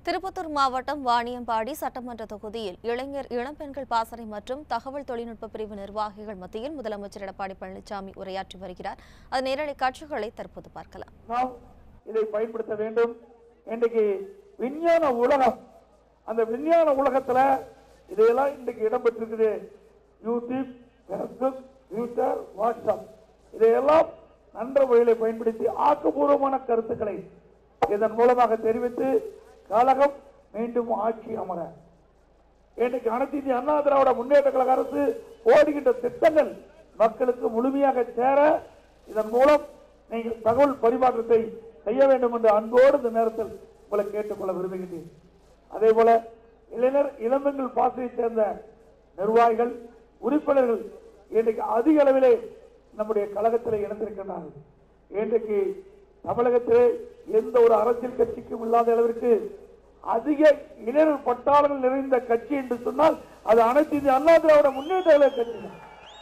திருப்பத்தூர் மாவட்டம் வாணியம்பாடி சட்டமன்ற தொகுதியில் இளைஞர் இளம்பெண்கள் பாசறை மற்றும் தகவல் தொழில்நுட்ப பிரிவு நிர்வாகிகள் மத்தியில் முதலமைச்சர் எடப்பாடி பழனிசாமி உரையாற்றி வருகிறார் அது நேரலை காட்சிகளை தற்போது பார்க்கலாம் நாம் இதை பயன்படுத்த வேண்டும் இன்றைக்கு விஞ்ஞான உலகம் அந்த விஞ்ஞான உலகத்துல இதையெல்லாம் இன்றைக்கு இடம்பெற்றிருக்குது யூடியூப் ஃபேஸ்புக் ட்விட்டர் வாட்ஸ்அப் இதையெல்லாம் நன்ற முறையிலே பயன்படுத்தி ஆக்கப்பூர்வமான கருத்துக்களை இதன் மூலமாக தெரிவித்து கழகம் மீண்டும் ஆட்சி அமர இன்னைக்கு அனைத்து இந்திய அண்ணா திராவிட முன்னேற்ற கழக அரசு ஓடுகின்ற திட்டங்கள் மக்களுக்கு முழுமையாக சேர இதன் மூலம் நீங்கள் தகவல் பரிமாற்றத்தை செய்ய வேண்டும் என்று அன்போடு இந்த நேரத்தில் உங்களை கேட்டுக்கொள்ள விரும்புகின்றேன் அதே போல இளைஞர் இளம்பெண்கள் பாசையைச் சேர்ந்த நிர்வாகிகள் உறுப்பினர்கள் இன்றைக்கு அதிக அளவிலே நம்முடைய கழகத்தில் இணைந்திருக்கின்றார்கள் இன்றைக்கு தமிழகத்திலே எந்த ஒரு அரசியல் கட்சிக்கும் இல்லாத அளவிற்கு அதிக இளைஞர் பட்டாளர்கள் நிறைந்த கட்சி என்று சொன்னால் அது அனைத்து இந்திய அண்ணா திராவிட முன்னேற்ற கழக கட்சி தான்.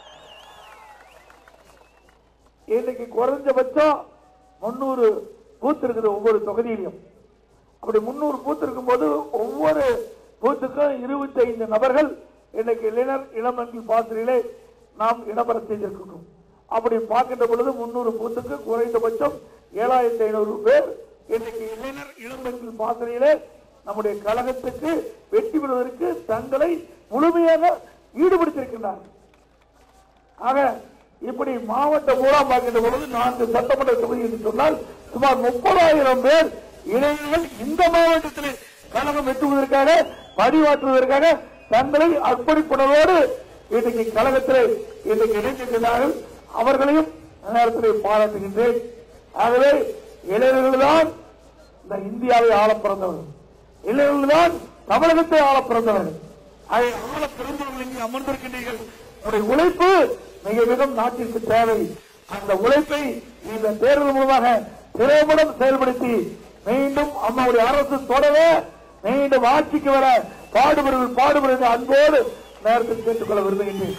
இன்னைக்கு குறைஞ்சபட்சம் முன்னூறு பூத் இருக்குது ஒவ்வொரு தொகுதியிலும் அப்படி முன்னூறு பூத் இருக்கும்போது ஒவ்வொரு பூத்துக்கும் இருபத்தி ஐந்து நபர்கள் இன்னைக்கு இளைஞர் இளமன்கள் பாசறையிலே நாம் இடம்பெற செய்திருக்கிறோம் அப்படி பார்க்கின்ற பொழுது முன்னூறு பூத்துக்கு குறைந்தபட்சம் ஏழாயிரத்தி ஐநூறு பேர் இன்னைக்கு இளைஞர் இளம்பெண்கள் பாசறையிலே நம்முடைய கழகத்துக்கு வெற்றி பெறுவதற்கு தங்களை முழுமையாக ஈடுபடுத்தியிருக்கின்றார்கள் ஆக இப்படி மாவட்ட ஊரா பார்க்கின்ற பொழுது நான்கு சட்டமன்ற தொகுதி என்று சொன்னால் சுமார் முப்பதாயிரம் பேர் இளைஞர்கள் இந்த மாவட்டத்தில் கழகம் வெட்டுவதற்காக பணியாற்றுவதற்காக தங்களை அர்ப்பணிப்புணர்வோடு இன்றைக்கு கழகத்தில் இன்றைக்கு இணைந்திருக்கிறார்கள் அவர்களையும் இந்த நேரத்தில் பாராட்டுகின்றேன் ஆகவே இளைஞர்கள் தான் இந்த இந்தியாவை ஆள பிறந்தவர்கள் இளைஞர்கள் தான் தமிழகத்தை ஆள பிறந்தவர்கள் அதை ஆள பிறந்தவர்கள் இங்கே அமர்ந்திருக்கின்றீர்கள் உங்களுடைய உழைப்பு மிக மிக நாட்டிற்கு தேவை அந்த உழைப்பை இந்த தேர்தல் மூலமாக திறம்பட செயல்படுத்தி மீண்டும் அம்மாவுடைய அரசு தொடர மீண்டும் ஆட்சிக்கு வர பாடுபடுவது பாடுபடுவது அன்போடு நேரத்தில் கேட்டுக்கொள்ள விரும்புகின்றேன்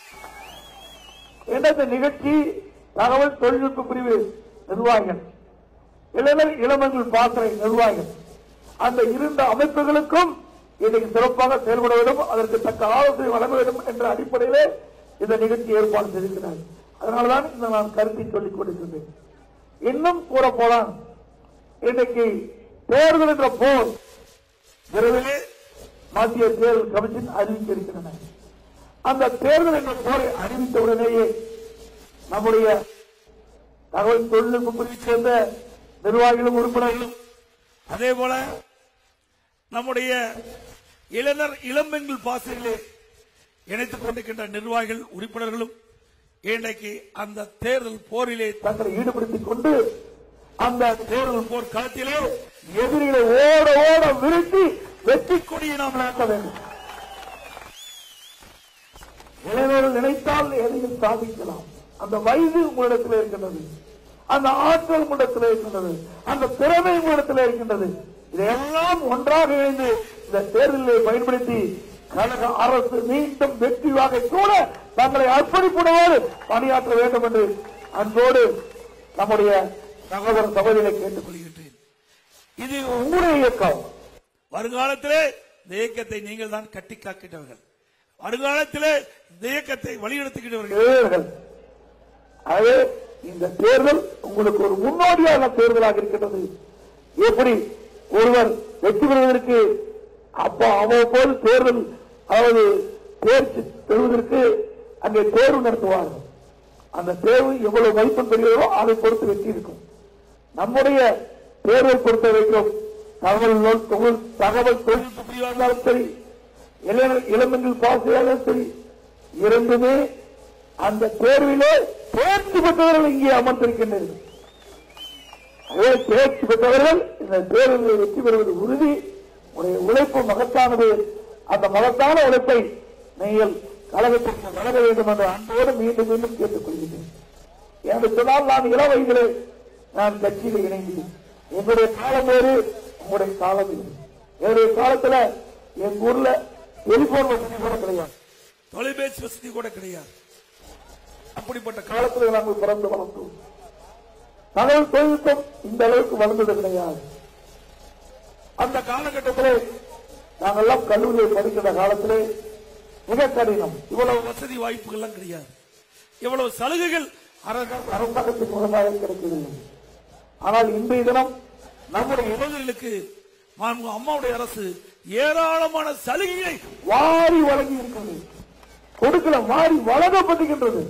என்ற இந்த நிகழ்ச்சி தகவல் தொழில்நுட்ப பிரிவு நிர்வாகிகள் இளைஞர் இளமங்கள் பாசறை நிர்வாகிகள் அந்த இரண்டு அமைப்புகளுக்கும் இன்னைக்கு சிறப்பாக செயல்பட வேண்டும் அதற்கு தக்க ஆலோசனை வழங்க வேண்டும் என்ற அடிப்படையிலே இந்த நிகழ்ச்சி ஏற்பாடு செய்திருக்கிறார் அதனால்தான் இந்த நான் கருத்தை சொல்லிக் கொண்டிருக்கின்றேன் இன்னும் கூற போலாம் இன்னைக்கு தேர்தல் என்ற போர் விரைவிலே மத்திய தேர்தல் கமிஷன் அறிவித்திருக்கின்றன அந்த தேர்தல் என்ற போரை அறிவித்தவுடனேயே நம்முடைய தகவல் தொழில்நுட்ப பிரிவை சேர்ந்த நிர்வாகிகளும் உறுப்பினர்களும் அதே போல நம்முடைய இளைஞர் இளம்பெண்கள் பாசையிலே இணைத்துக் கொண்டிருக்கின்ற நிர்வாகிகள் உறுப்பினர்களும் இன்றைக்கு அந்த தேர்தல் போரிலே தங்களை ஈடுபடுத்திக் கொண்டு அந்த தேர்தல் போர் களத்திலே எதிரிகளை ஓட ஓட விரட்டி வெற்றி கொடியை நாம் நாட்ட வேண்டும் இளைஞர்கள் நினைத்தால் எதையும் சாதிக்கலாம் அந்த வயது உங்களிடத்தில் இருக்கின்றது அந்த ஆற்றல் உங்களிடத்தில் இருக்கின்றது அந்த திறமை உங்களிடத்தில் இருக்கின்றது இதையெல்லாம் ஒன்றாக இணைந்து இந்த தேர்தலை பயன்படுத்தி கழக அரசு மீண்டும் வெற்றி வாகை கூட தங்களை அர்ப்பணிப்புணவோடு பணியாற்ற வேண்டும் என்று அன்போடு நம்முடைய சகோதர சகோதரிகளை கேட்டுக் கொள்கின்றேன் இது உங்களுடைய இயக்கம் வருங்காலத்திலே இந்த இயக்கத்தை நீங்கள் தான் கட்டி காக்கின்றவர்கள் வருங்காலத்திலே இந்த இயக்கத்தை வழிநடத்துகின்றவர்கள் இளைஞர்கள் ஆகவே இந்த தேர்தல் உங்களுக்கு ஒரு முன்னோடியான தேர்தலாக இருக்கின்றது எப்படி ஒருவர் வெற்றி பெறுவதற்கு அப்போ அவ்வப்போது தேர்தல் அதாவது தேர்ச்சி பெறுவதற்கு அங்கே தேர்வு நடத்துவார்கள் அந்த தேர்வு எவ்வளவு மதிப்பெண் பெறுகிறதோ அதை பொறுத்து வெற்றி இருக்கும் நம்முடைய தேர்வை பொறுத்த வரைக்கும் தகவல் நோல் தொகுல் தகவல் தொழில்நுட்ப பிரிவாக இருந்தாலும் சரி இளைஞர் இளமங்கள் பாசையாலும் சரி இரண்டுமே அந்த தேர்விலே தேர்ச்சி பெற்றவர்கள் இங்கே அமர்ந்திருக்கின்றனர் அதே தேர்ச்சி பெற்றவர்கள் இந்த தேர்தலில் வெற்றி பெறுவது உறுதி உடைய உழைப்பு மகத்தானது அந்த மகத்தான உழைப்பை நீங்கள் கழகத்திற்கு வழங்க வேண்டும் என்ற அன்போடு மீண்டும் மீண்டும் கேட்டுக் கொள்கிறேன் என்று சொன்னால் நான் இள வயதிலே நான் கட்சியில் இணைந்தேன் என்னுடைய காலம் வேறு உங்களுடைய காலம் இது என்னுடைய காலத்துல எங்க ஊர்ல டெலிபோன் வசதி கூட கிடையாது தொலைபேசி வசதி கூட கிடையாது அப்படிப்பட்ட காலம் காலத்தில் நாங்கள் பிறந்து வளர்ந்தோம் தகவல் தொழில்நுட்பம் இந்த அளவுக்கு வளர்ந்தது கிடையாது அந்த காலகட்டத்திலே நாங்கெல்லாம் கல்லூரியில் படிக்கிற காலத்திலே மிக கடினம் இவ்வளவு வசதி வாய்ப்புகள்லாம் கிடையாது இவ்வளவு சலுகைகள் அரச- அரசாங்கத்தின் மூலமாக கிடைக்கவில்லை ஆனால் இன்றைய தினம் நம்முடைய இளைஞர்களுக்கு மாண்பு அம்மாவுடைய அரசு ஏராளமான சலுகையை வாரி வழங்கி இருக்கிறது கொடுக்கல வாரி வழங்கப்பட்டுகின்றது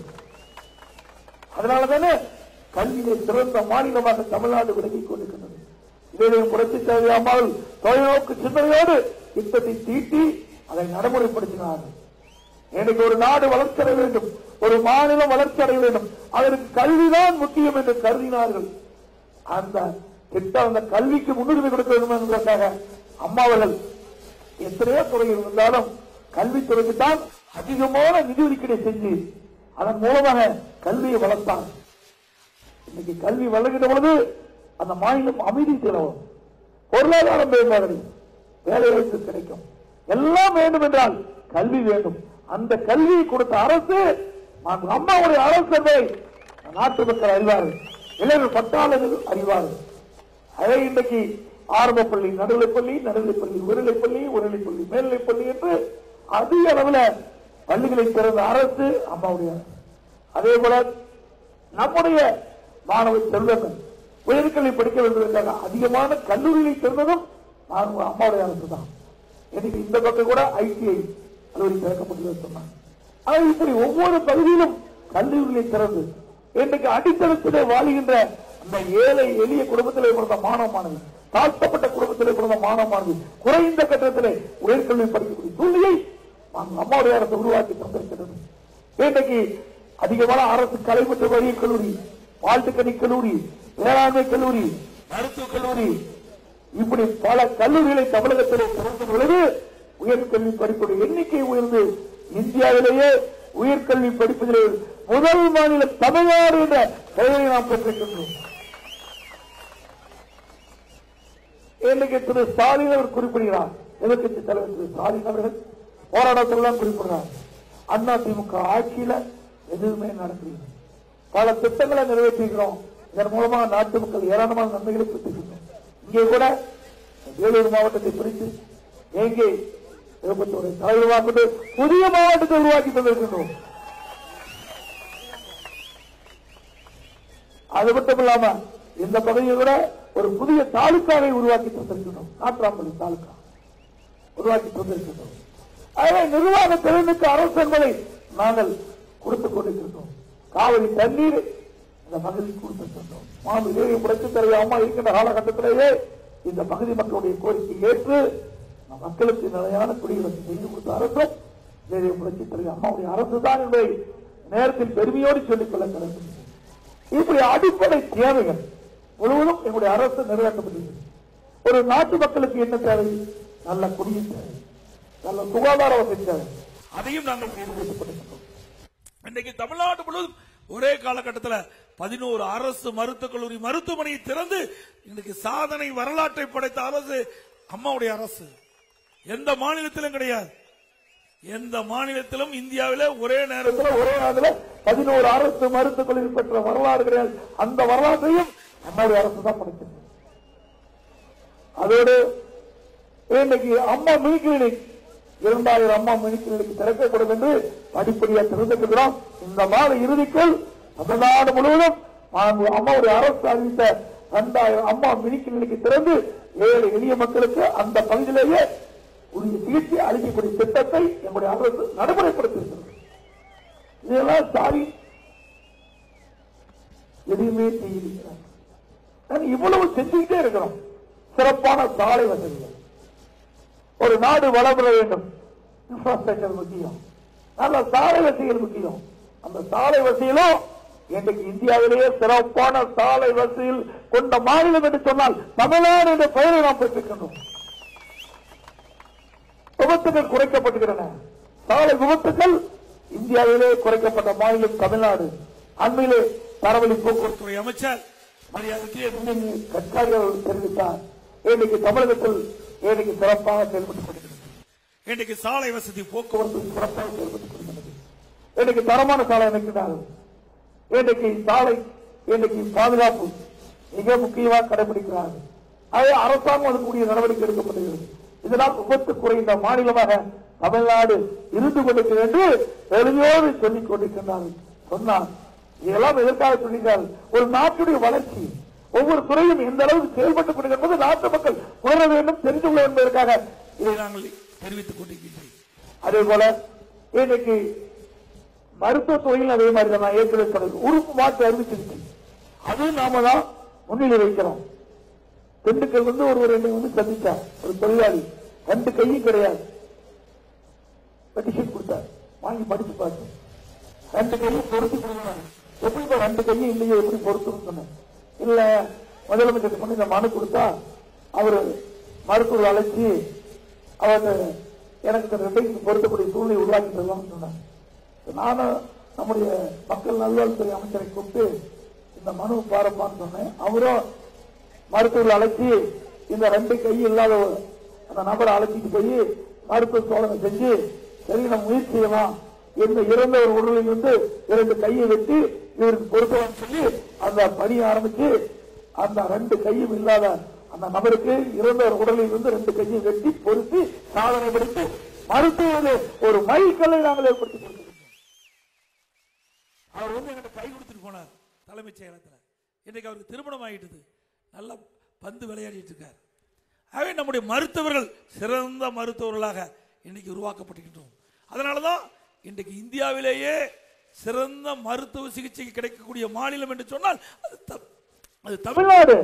அதனால தானே கல்வியை சிறந்த மாநிலமாக தமிழ்நாடு விளங்கிக் கொண்டிருக்கின்றது இதை புரட்சி தேவையாமல் தொலைநோக்கு சிந்தனையோடு திட்டத்தை தீட்டி அதை நடைமுறைப்படுத்தினார்கள் எனக்கு ஒரு நாடு வளர்ச்சி அடைய வேண்டும் ஒரு மாநிலம் வளர்ச்சி அடைய வேண்டும் அதற்கு கல்விதான் முக்கியம் என்று கருதினார்கள் அந்த திட்டம் அந்த கல்விக்கு முன்னுரிமை கொடுக்க வேண்டும் என்பதற்காக அம்மா அவர்கள் எத்தனையோ துறையில் இருந்தாலும் கல்வித்துறைக்கு தான் அதிகமான நிதி ஒதுக்கீடு செஞ்சு அதன் மூலமாக கல்வியை வளர்த்தாங்க இன்னைக்கு கல்வி வளர்கின்ற பொழுது அந்த மாநிலம் அமைதி திலவும் பொருளாதாரம் மேம்படும் வேலை வாய்ப்பு கிடைக்கும் எல்லாம் வேண்டும் என்றால் கல்வி வேண்டும் அந்த கல்வியை கொடுத்த அரசு மாண்பு அம்மாவுடைய அரசு என்பதை நாட்டு மக்கள் அறிவார்கள் இளைஞர் பட்டாளர்கள் அறிவார்கள் அதை இன்றைக்கு ஆரம்ப பள்ளி நடுநிலைப்பள்ளி நடுநிலைப்பள்ளி உயர்நிலைப்பள்ளி உயர்நிலைப்பள்ளி மேல்நிலைப்பள்ளி என்று அதிக அளவில் பள்ளிகளை திறந்த அரசு அம்மாவுடைய அரசு. அதே போல நம்முடைய மாணவ செல்வங்கள் உயர்கல்வி படிக்க வேண்டியதற்காக அதிகமான கல்லூரிகளை திறந்ததும் மாணவ அம்மாவுடைய அரசு தான் இன்னைக்கு இந்த பக்கம் கூட ஐடிஐ கல்லூரி திறக்கப்பட்டது சொன்னாங்க ஆனா இப்படி ஒவ்வொரு பகுதியிலும் கல்லூரிகளை திறந்து இன்றைக்கு அடித்தளத்திலே வாழுகின்ற அந்த ஏழை எளிய குடும்பத்திலே பிறந்த மாணவ மாணவி தாழ்த்தப்பட்ட குடும்பத்திலே பிறந்த மாணவ மாணவி குறைந்த கட்டணத்திலே உயர்கல்வி படிக்கக்கூடிய சூழ்நிலை நாம் அம்மாவுடைய அரசு உருவாக்கி தந்திருக்கிறது இன்றைக்கு அதிகமான அரசு கலை மற்றும் வழிய கல்லூரி வாழ்த்துக்கணி கல்லூரி வேளாண்மை கல்லூரி மருத்துவக் கல்லூரி இப்படி பல கல்லூரிகளை தமிழகத்திலே திறந்த பொழுது உயர்கல்வி படிப்புடைய எண்ணிக்கை உயர்ந்து இந்தியாவிலேயே உயர்கல்வி படிப்பதிலே முதல் மாநிலம் தமிழ்நாடு என்ற பெயரை நாம் பெற்றிருக்கின்றோம் இன்னைக்கு திரு ஸ்டாலின் அவர் குறிப்பிடுகிறார் எதிர்கட்சி தலைவர் திரு ஸ்டாலின் அவர்கள் போராட்டத்தில் தான் குறிப்பிடுறார் அண்ணா திமுக ஆட்சியில எதுவுமே நடக்கல பல திட்டங்களை நிறைவேற்றிக்கிறோம் இதன் மூலமாக நாட்டு மக்கள் ஏராளமான நன்மைகளை பெற்றிருக்கிறோம் இங்கே கூட வேலூர் மாவட்டத்தை பிரித்து எங்கே திருப்பத்தூரை தலைவராக்கிட்டு புதிய மாவட்டத்தை உருவாக்கி தந்திருக்கின்றோம் அது மட்டும் இல்லாம இந்த பகுதியை கூட ஒரு புதிய தாலுக்காவை உருவாக்கி தந்திருக்கிறோம் நாட்ராம்பள்ளி தாலுக்கா உருவாக்கி தந்திருக்கின்றோம் ஆகவே நிர்வாக திறனுக்கு அரசு என்பதை நாங்கள் கொடுத்துக் கொண்டிருக்கின்றோம் காவிரி தண்ணீர் இந்த பகுதிக்கு கொடுத்திருக்கின்றோம் மாநில இளைய புரட்சித் தலைவர் அம்மா இருக்கின்ற காலகட்டத்திலேயே இந்த பகுதி மக்களுடைய கோரிக்கை ஏற்று நம் மக்களுக்கு நிலையான குடியுரிமை செய்து கொடுத்த அரசும் இளைய புரட்சித் தலைவர் அம்மாவுடைய அரசு தான் என்பதை நேரத்தில் பெருமையோடு சொல்லிக் கொள்ள கடமை இப்படி அடிப்படை தேவைகள் முழுவதும் எங்களுடைய அரசு நிறைவேற்றப்பட்டது ஒரு நாட்டு மக்களுக்கு என்ன தேவை நல்ல குடியின் தேவை நல்ல சுகாதார வசதி தேவை அதையும் நாங்கள் நிறைவேற்றப்பட்டிருக்கிறோம். இன்னைக்கு தமிழ்நாடு முழுவதும் ஒரே காலகட்டத்தில் பதினோரு அரசு மருத்துவக் கல்லூரி மருத்துவமனையை திறந்து இன்னைக்கு சாதனை வரலாற்றை படைத்த அரசு அம்மாவுடைய அரசு எந்த மாநிலத்திலும் கிடையாது எந்த மாநிலத்திலும் இந்தியாவில ஒரே நேரத்தில் இதுல ஒரே நாளில் பதினோரு அரசு மருத்துவக் கல்லூரி பெற்ற வரலாறு கிடையாது அந்த வரலாற்றையும் நம்முடைய அரசு தான் படைத்தது அதோடு இன்னைக்கு அம்மா மினி கிளினிக் இரண்டாயிரம் அம்மா மினி கிளினிக் திறக்கப்படும் என்று படிப்படியாக திறந்திருக்கிறோம் இந்த மாத இறுதிக்குள் தமிழ்நாடு முழுவதும் மாண்பு அம்மாவுடைய அரசு அறிவித்த இரண்டாயிரம் அம்மா மினி கிளினிக் திறந்து ஏழை எளிய மக்களுக்கு அந்த பகுதியிலேயே உரிய சிகிச்சை அளிக்கக்கூடிய திட்டத்தை நம்முடைய அரசு நடைமுறைப்படுத்தியிருக்கிறது இதெல்லாம் சாரி எதுவுமே செய்யிருக்கிறார் நாங்க இவ்வளவு செஞ்சுக்கிட்டே இருக்கிறோம் சிறப்பான சாலை வசதிகள் ஒரு நாடு வளர்பட வேண்டும் இன்ஃப்ராஸ்ட்ரக்சர் முக்கியம் நல்ல சாலை வசதிகள் முக்கியம் அந்த சாலை வசதியிலும் இன்றைக்கு இந்தியாவிலேயே சிறப்பான சாலை வசதியில் கொண்ட மாநிலம் என்று சொன்னால் தமிழ்நாடு என்ற பெயரை நாம் பெற்றிருக்கின்றோம் விபத்துகள் குறைக்கப்பட்டுகின்றன சாலை விபத்துகள் இந்தியாவிலே குறைக்கப்பட்ட மாநிலம் தமிழ்நாடு அண்மையிலே தரவழி போக்குவரத்து துறை அமைச்சர் மரியாதைக்கு துறை கட்காரி அவர்கள் தெரிவித்தார் இன்னைக்கு தமிழகத்தில் இன்னைக்கு சிறப்பாக செயல்பட்டுக் கொண்டிருக்கிறது இன்னைக்கு சாலை வசதி போக்கு போக்குவரத்து சிறப்பாக செயல்பட்டுக் கொண்டிருக்கிறது இன்னைக்கு தரமான சாலை அமைக்கிறார்கள் இன்னைக்கு சாலை இன்னைக்கு பாதுகாப்பு மிக முக்கியமாக கடைபிடிக்கிறார்கள் அதை அரசாங்கம் அதுக்குரிய நடவடிக்கை எடுக்கப்படுகிறது இதனால் விபத்து குறைந்த மாநிலமாக தமிழ்நாடு இருந்து கொண்டிருக்கிறது என்று எளிமையோடு சொல்லிக் கொண்டிருக்கின்றார்கள் சொன்னார் இதெல்லாம் எதற்காக சொல்லியிருக்கார்கள் ஒரு நாட்டுடைய வளர்ச்சி ஒவ்வொரு துறையும் எந்த அளவுக்கு செயல்பட்டுக் கொண்டிருக்கிறது நாட்டு மக்கள் உணர வேண்டும் தெரிந்து கொள்ள வேண்டும் என்பதற்காக இதை நாங்கள் தெரிவித்துக் கொண்டிருக்கின்றேன் அதே போல இன்னைக்கு மருத்துவ துறையில் அதே மாதிரி தான் நான் ஏற்கனவே சொன்னது உறுப்பு மாற்று அறுவை சிகிச்சை அதுவும் நாம தான் முன்னிலை வைக்கிறோம் திண்டுக்கல் வந்து ஒருவர் என்னை வந்து சந்திச்சார் ஒரு தொழிலாளி ரெண்டு கையும் கிடையாது பெட்டிஷன் கொடுத்தார் வாங்கி படிச்சு பார்த்தேன் ரெண்டு கையும் பொருத்தி கொடுக்கணும் எப்படி இப்ப ரெண்டு கையும் இல்லையே எப்படி பொருத்துன்னு சொன்னேன் இல்ல முதலமைச்சர் பண்ணி இந்த மனு கொடுத்தா அவர் மருத்துவர் அழைச்சி அவர் எனக்கு இந்த ரெண்டையும் பொருத்தக்கூடிய சூழ்நிலை உருவாக்கி தருவான்னு சொன்னார் நானும் நம்முடைய மக்கள் நல்வாழ்வுத்துறை அமைச்சரை கூப்பிட்டு இந்த மனு பாரப்பான்னு சொன்னேன் அவரும் மருத்துவர் அழைச்சி இந்த ரெண்டு கை இல்லாத ஒரு- அந்த நபரை அழைச்சிட்டு போய் மருத்துவ சோதனை செஞ்சு சரி நம்ம முயற்சி செய்யலாம் இந்த இறந்த ஒரு உடலில் இருந்து இரண்டு கையை வெட்டி இவருக்கு பொருத்தலாம் சொல்லி அந்த பணியை ஆரம்பிச்சு அந்த ரெண்டு கையும் இல்லாத அந்த நபருக்கு இறந்த ஒரு உடலில் இருந்து ரெண்டு கையை வெட்டி பொருத்தி சாதனை படுத்தி மருத்துவ ஒரு மைல்கல்லை நாங்கள் ஏற்படுத்தி கொடுத்திருக்கிறோம் அவர் வந்து என்கிட்ட கை கொடுத்துட்டு போனார் தலைமைச் செயலகத்தில் இன்றைக்கு அவருக்கு திருமணம் ஆகிட்டது நல்லா பந்து விளையாடிட்டு இருக்கார் ஆகவே நம்முடைய மருத்துவர்கள் சிறந்த மருத்துவர்களாக இன்னைக்கு உருவாக்கப்பட்டிருக்கின்றோம் அதனால தான் இன்றைக்கு இந்தியாவிலேயே சிறந்த மருத்துவ சிகிச்சை கிடைக்கக்கூடிய மாநிலம் என்று சொன்னால் அது த- அது தமிழ் தமிழ்நாடு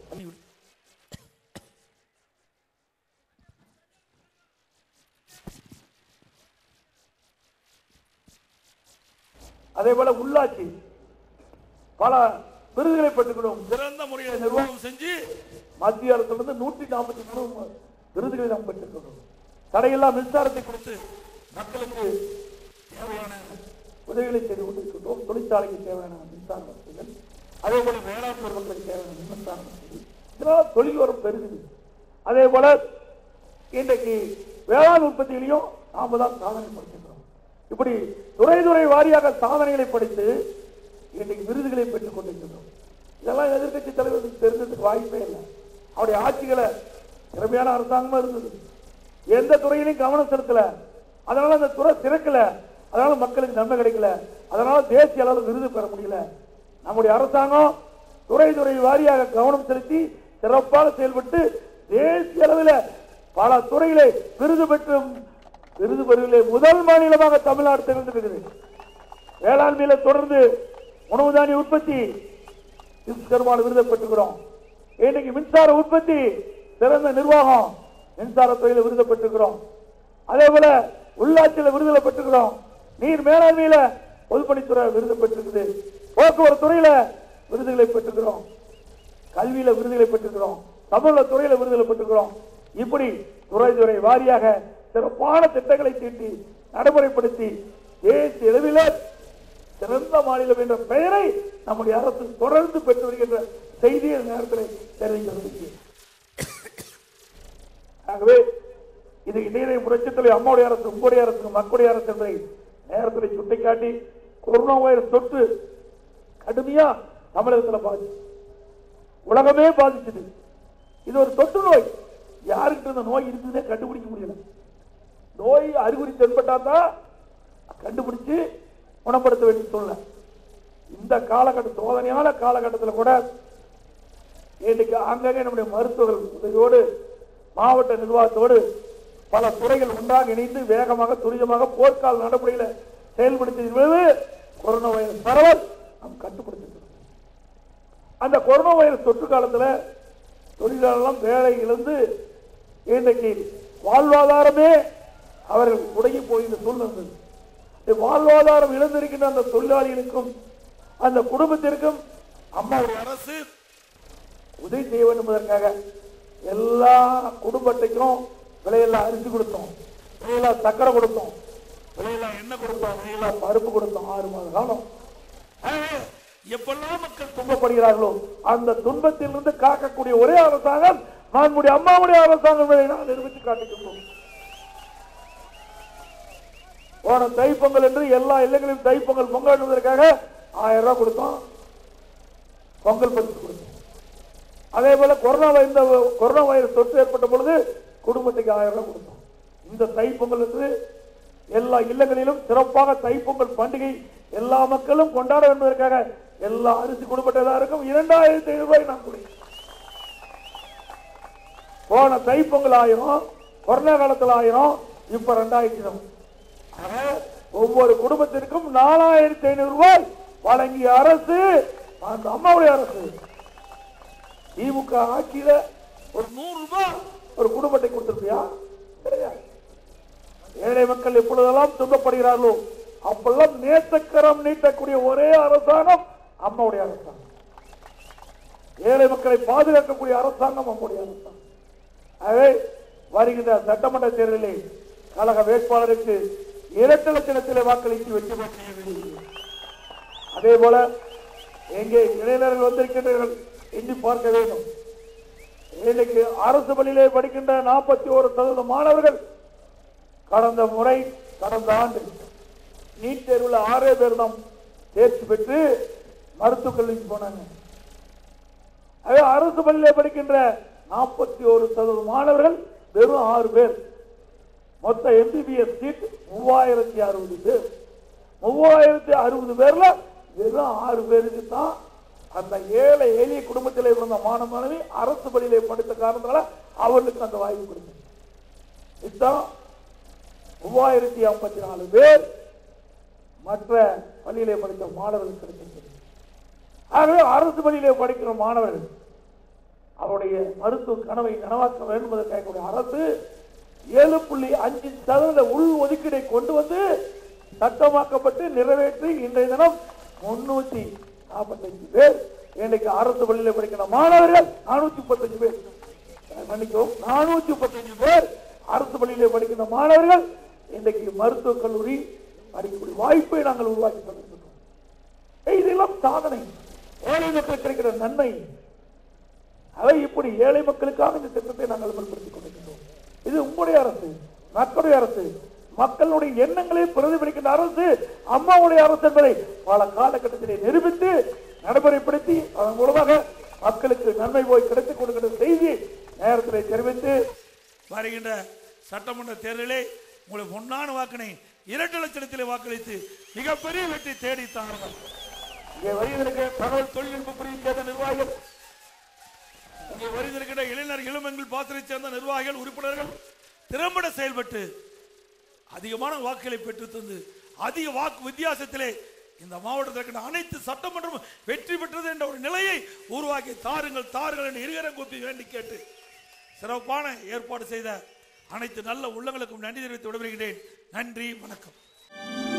அதே போல உள்ளாட்சி பல விருதுகளை பெற்றுக்கணும் சிறந்த முறையில் நிர்வாகம் செஞ்சு மத்திய அரசிலிருந்து நூற்றி நாற்பத்தி மூணு விருதுகளை நாம் பெற்றுக்கணும் தடையில்லா மின்சாரத்தை கொடுத்து மக்களுக்கு தேவையான உதவிகளை செய்து கொண்டிருக்கின்றோம் தொழிற்சாலைக்கு தேவையான மின்சார வசதிகள் அதே போல வேளாண் மக்களுக்கு தேவையான மின்சார வசதிகள் இதனால் தொழில் வரும் பெருகுது அதே போல இன்றைக்கு வேளாண் உற்பத்தியிலையும் நாம தான் சாதனை படுத்துகிறோம் இப்படி துறை துறை வாரியாக சாதனைகளை படித்து இன்றைக்கு விருதுகளை பெற்றுக் கொண்டிருக்கிறோம் இதெல்லாம் எதிர்க்கட்சி தலைவருக்கு தெரிஞ்சதுக்கு வாய்ப்பே இல்லை அவருடைய ஆட்சிகளை திறமையான அரசாங்கமா இருந்தது எந்த துறையிலையும் கவனம் செலுத்தல அதனால அந்த துறை திறக்கல அதனால மக்களுக்கு நன்மை கிடைக்கல அதனால தேசிய அளவில் விருது பெற முடியல நம்முடைய அரசாங்கம் துறை துறை வாரியாக கவனம் செலுத்தி சிறப்பாக செயல்பட்டு தேசிய அளவில் பல துறையிலே விருது பெற்றும் விருது பெறுவதிலே முதல் மாநிலமாக தமிழ்நாடு திகழ்ந்திருக்கிறது வேளாண்மையில தொடர்ந்து உணவு தானிய உற்பத்தி விஸ்வகர்மான விருதை பெற்றுக்கிறோம் இன்னைக்கு மின்சார உற்பத்தி சிறந்த நிர்வாகம் மின்சார துறையில விருதை பெற்றுக்கிறோம் அதே போல உள்ளாட்சியில விருதுகளை பெற்றுக்கிறோம் நீர் மேலாண்மையில பொதுப்பணித்துறை விருது பெற்றிருக்குது போக்குவரத்து துறையில விருதுகளை பெற்றுக்கிறோம் கல்வியில விருதுகளை பெற்றுக்கிறோம் தமிழ்ல துறையில விருதுகளை பெற்றுக்கிறோம் இப்படி துறை துறை வாரியாக சிறப்பான திட்டங்களை தீட்டி நடைமுறைப்படுத்தி தேசிய அளவில் சிறந்த மாநிலம் என்ற பெயரை நம்முடைய அரசு தொடர்ந்து பெற்று வருகின்ற செய்தியை இந்த நேரத்தில் தெரிவிக்க விரும்புகிறேன். ஆகவே இது இணைய புரட்சித்தலை அம்மாவுடைய அரசு உங்களுடைய அரசு மக்களுடைய அரசு என்பதை நேரத்தில் சுட்டிக்காட்டி கொரோனா வைரஸ் தொற்று கடுமையா தமிழகத்தில் பாதிச்சு உலகமே பாதிச்சது இது ஒரு தொற்று நோய் யாருக்கிட்ட இந்த நோய் இருக்குதுன்னே கண்டுபிடிக்க முடியல நோய் அறிகுறி தென்பட்டா தான் கண்டுபிடிச்சு குணப்படுத்த வேண்டிய சூழ்நிலை இந்த காலகட்ட சோதனையான காலகட்டத்தில் கூட இன்னைக்கு ஆங்காங்கே நம்முடைய மருத்துவர்கள் உதவியோடு மாவட்ட நிர்வாகத்தோடு பல துறைகள் ஒன்றாக இணைந்து வேகமாக துரிதமாக போர்க்கால நடைமுறையில செயல்படுத்தியது பொழுது கொரோனா வைரஸ் பரவல் நாம் கட்டுப்படுத்திருக்கிறோம் அந்த கொரோனா வைரஸ் தொற்று காலத்துல தொழிலாளர்களும் வேலை இழந்து இன்றைக்கு வாழ்வாதாரமே அவர்கள் முடங்கி போகின்ற சூழ்நிலை இருந்தது. இந்த வாழ்வாதாரம் இழந்திருக்கின்ற அந்த தொழிலாளிகளுக்கும் அந்த குடும்பத்திற்கும் அம்மாவுடைய அரசு உதவி செய்ய வேண்டும் என்பதற்காக எல்லா குடும்ப அட்டைக்கும் விலையெல்லாம் அரிசி கொடுத்தோம் விலையெல்லாம் சக்கரை கொடுத்தோம் விலையெல்லாம் எண்ணெய் கொடுத்தோம் விலையெல்லாம் பருப்பு கொடுத்தோம் ஆறு மாத காலம் ஆகவே எப்பெல்லாம் மக்கள் துன்பப்படுகிறார்களோ அந்த துன்பத்திலிருந்து காக்கக்கூடிய ஒரே அரசாங்கம் நம்முடைய அம்மாவுடைய அரசாங்கம் என்பதை நான் நிரூபித்து காட்டுகின்றோம் போன தைப்பொங்கல் என்று எல்லா இல்லங்களிலும் தைப்பொங்கல் பொங்கல் என்பதற்காக ஆயிரம் ரூபாய் கொடுத்தோம் பொங்கல் பரிசு கொடுத்தோம் அதே போல கொரோனா வை- இந்த கொரோனா வைரஸ் தொற்று ஏற்பட்ட பொழுது குடும்பத்துக்கு ஆயிரம் ரூபாய் கொடுத்தோம் இந்த தைப்பொங்கலுக்கு எல்லா இல்லங்களிலும் சிறப்பாக தைப்பொங்கல் பண்டிகை எல்லா மக்களும் கொண்டாட என்பதற்காக எல்லா அரிசி குடும்பத்தினருக்கும் இரண்டாயிரத்தி ஐநூறு ரூபாய் நான் கொடுக்கிறேன் போன தைப்பொங்கல் ஆயிரம் கொரோனா காலத்தில் ஆயிரம் இப்ப ரெண்டாயிரத்தி ஐநூறு. ஆக, ஒவ்வொரு குடும்பத்திற்கும் நாலாயிரத்தி ஐநூறு ரூபாய் வழங்கிய அரசு அந்த அம்மாவுடைய அரசு திமுக ஆட்சியில ஒரு நூறு ரூபாய் ஒரு குடும்பத்தை கொடுத்திருப்பியா கிடையாது ஏழை மக்கள் எப்பொழுதெல்லாம் துன்பப்படுகிறார்களோ அப்பெல்லாம் நேசக்கரம் நீட்டக்கூடிய ஒரே அரசாங்கம் அம்மாவுடைய அரசாங்கம் ஏழை மக்களை பாதுகாக்கக்கூடிய அரசாங்கம் அம்மாவுடைய அரசாங்கம் ஆகவே வருகின்ற சட்டமன்ற தேர்தலில் கழக வேட்பாளருக்கு இரண்டு லட்சணத்திலே வாக்களித்து வெற்றி பெற செய்ய வேண்டியது அதே போல எங்கே இளைஞர்கள் வந்திருக்கின்றீர்கள் எண்ணி பார்க்க வேண்டும் இன்னைக்கு அரசு பள்ளியிலே படிக்கின்ற நாற்பத்தி ஒரு சதவீத மாணவர்கள் கடந்த முறை கடந்த ஆண்டு நீட் தேர்வில் ஆறே பேர் தான் தேர்ச்சி பெற்று மருத்துவக் கல்விக்கு போனாங்க அதே அரசு பள்ளியிலே படிக்கின்ற நாற்பத்தி ஒரு சதவீத மாணவர்கள் வெறும் ஆறு பேர் மொத்த எம்பிபிஎஸ் சீட் மூவாயிரத்தி அறுபது பேர் மூவாயிரத்தி அறுபது பேர்ல வெறும் ஆறு பேருக்கு தான் அந்த ஏழை எளிய குடும்பத்தில் இருந்த மாணவ மாணவி அரசு பள்ளியிலே படித்த காரணத்தால அவர்களுக்கு அந்த வாய்ப்பு கொடுத்தது இதுதான் மூவாயிரத்தி ஐம்பத்தி நாலு பேர் மற்ற பள்ளியிலே படித்த மாணவர்களுக்கு கிடைத்திருக்கிறது ஆகவே அரசு பள்ளியிலே படிக்கிற மாணவர்கள் அவருடைய மருத்துவ கனவை நனவாக்க வேண்டும் என்பதற்காக கூடிய அரசு ஏழு புள்ளி அஞ்சு சதவீத உள் ஒதுக்கீடை கொண்டு வந்து சட்டமாக்கப்பட்டு நிறைவேற்றி இன்றைய தினம் முன்னூத்தி நாற்பத்தஞ்சு பேர் இன்னைக்கு அரசு பள்ளியில் படிக்கிற மாணவர்கள் நானூத்தி முப்பத்தஞ்சு பேர் மன்னிக்கவும் நானூத்தி முப்பத்தஞ்சு பேர் அரசு பள்ளியிலே படிக்கின்ற மாணவர்கள் இன்றைக்கு மருத்துவக் கல்லூரி படிக்கக்கூடிய வாய்ப்பை நாங்கள் உருவாக்கி தந்திருக்கிறோம் ஏய், இதெல்லாம் சாதனை ஏழை மக்களுக்கு கிடைக்கிற நன்மை அவை இப்படி ஏழை மக்களுக்காக இந்த திட்டத்தை நாங்கள் அமல்படுத்திக் கொண்டிருக்கின்றோம் இது உங்களுடைய அரசு மக்களுடைய அரசு மக்களுடைய எண்ணங்களை பிரதிபலிக்கின்ற அரசு அம்மாவுடைய அரசு என்பதை பல காலகட்டத்திலே நிரூபித்து நடைமுறைப்படுத்தி அதன் மூலமாக மக்களுக்கு நன்மை போய் கிடைத்துக் கொடுக்கின்ற செய்தி நேரத்திலே தெரிவித்து வருகின்ற சட்டமன்ற தேர்தலிலே உங்களை பொன்னான வாக்கினை இரண்டு லட்சத்திலே வாக்களித்து மிகப்பெரிய வெற்றி தேடி தாருங்கள் இங்கே வருவதற்கு தகவல் தொழில்நுட்ப பிரிவு சேர்ந்த நிர்வாகிகள் இங்கே வருகின்ற இளைஞர் இளமங்கள் பாத்திரைச் சேர்ந்த நிர்வாகிகள் உறுப்பினர்கள் திறம்பட செயல்பட்டு அதிகமான வாக்குகளை பெற்று தந்து அதிக வாக்கு வித்தியாசத்திலே இந்த மாவட்டத்தில் இருக்கின்ற அனைத்து சட்டமன்றமும் வெற்றி பெற்றது என்ற ஒரு நிலையை உருவாக்கி தாருங்கள் தாருங்கள் என்று இருகரம் கூப்பி வேண்டி கேட்டு சிறப்பான ஏற்பாடு செய்த அனைத்து நல்ல உள்ளங்களுக்கும் நன்றி தெரிவித்து விடைபெறுகிறேன் நன்றி வணக்கம்